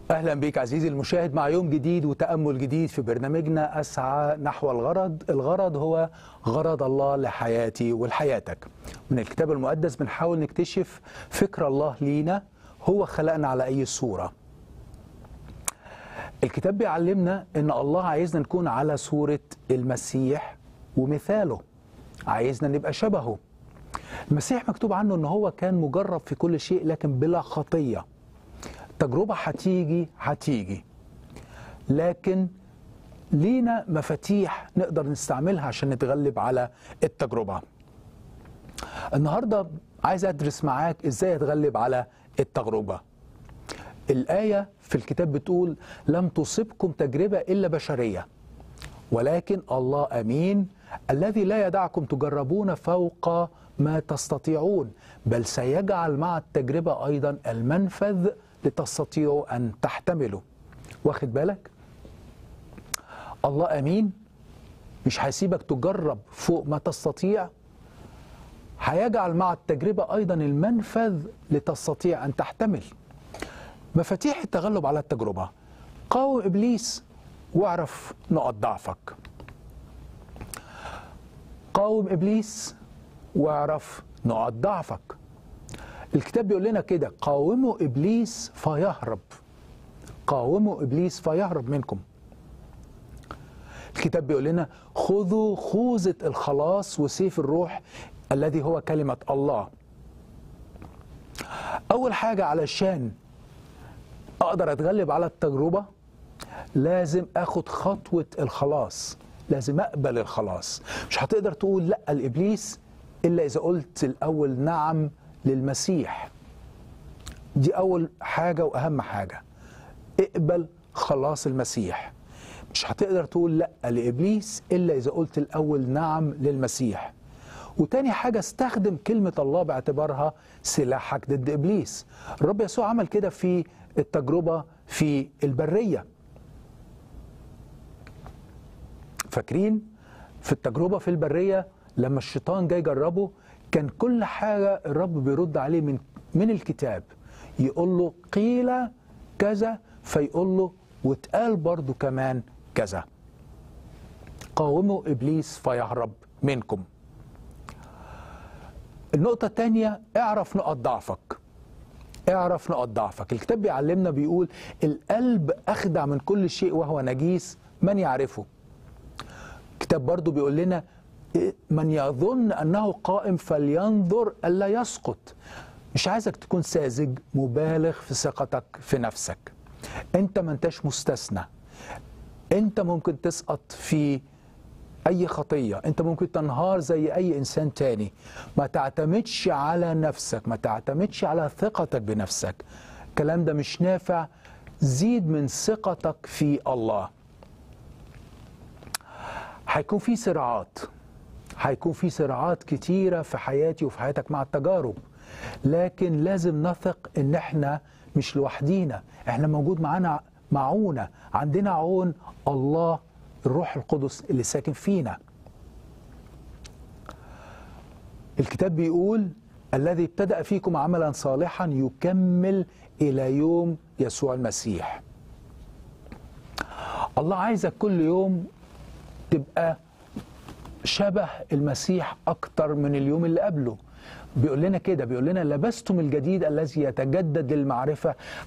اهلا بك عزيزي المشاهد مع يوم جديد وتامل جديد في برنامجنا اسعى نحو الغرض، الغرض هو غرض الله لحياتي ولحياتك. من الكتاب المقدس بنحاول نكتشف فكر الله لينا هو خلقنا على اي صوره. الكتاب بيعلمنا ان الله عايزنا نكون على صوره المسيح ومثاله. عايزنا نبقى شبهه. المسيح مكتوب عنه ان هو كان مجرب في كل شيء لكن بلا خطيه. تجربة هتيجي هتيجي لكن لينا مفاتيح نقدر نستعملها عشان نتغلب على التجربة النهاردة عايز أدرس معاك إزاي أتغلب على التجربة الآية في الكتاب بتقول لم تصبكم تجربة إلا بشرية ولكن الله أمين الذي لا يدعكم تجربون فوق ما تستطيعون بل سيجعل مع التجربة أيضا المنفذ لتستطيعوا أن تحتملوا واخد بالك الله أمين مش هيسيبك تجرب فوق ما تستطيع هيجعل مع التجربة أيضا المنفذ لتستطيع أن تحتمل مفاتيح التغلب على التجربة قاوم إبليس واعرف نقط ضعفك قاوم إبليس واعرف نقط ضعفك الكتاب بيقول لنا كده قاوموا ابليس فيهرب قاوموا ابليس فيهرب منكم الكتاب بيقول لنا خذوا خوذة الخلاص وسيف الروح الذي هو كلمة الله أول حاجة علشان أقدر أتغلب على التجربة لازم أخد خطوة الخلاص لازم أقبل الخلاص مش هتقدر تقول لأ لإبليس إلا إذا قلت الأول نعم للمسيح دي أول حاجة وأهم حاجة اقبل خلاص المسيح مش هتقدر تقول لأ لإبليس إلا إذا قلت الأول نعم للمسيح وتاني حاجة استخدم كلمة الله باعتبارها سلاحك ضد إبليس الرب يسوع عمل كده في التجربة في البرية فاكرين في التجربة في البرية لما الشيطان جاي يجربه كان كل حاجة الرب بيرد عليه من من الكتاب يقول له قيل كذا فيقول له واتقال برضو كمان كذا قاوموا إبليس فيهرب منكم النقطة الثانية اعرف نقط ضعفك اعرف نقط ضعفك الكتاب بيعلمنا بيقول القلب أخدع من كل شيء وهو نجيس من يعرفه الكتاب برضو بيقول لنا من يظن أنه قائم فلينظر ألا يسقط مش عايزك تكون ساذج مبالغ في ثقتك في نفسك أنت ما انتش مستثنى أنت ممكن تسقط في أي خطية أنت ممكن تنهار زي أي إنسان تاني ما تعتمدش على نفسك ما تعتمدش على ثقتك بنفسك الكلام ده مش نافع زيد من ثقتك في الله هيكون في صراعات هيكون في صراعات كتيرة في حياتي وفي حياتك مع التجارب لكن لازم نثق ان احنا مش لوحدينا احنا موجود معانا معونة عندنا عون الله الروح القدس اللي ساكن فينا الكتاب بيقول الذي ابتدأ فيكم عملا صالحا يكمل إلى يوم يسوع المسيح الله عايزك كل يوم تبقى شبه المسيح أكتر من اليوم اللي قبله بيقول لنا كده بيقول لنا لبستم الجديد الذي يتجدد للمعرفة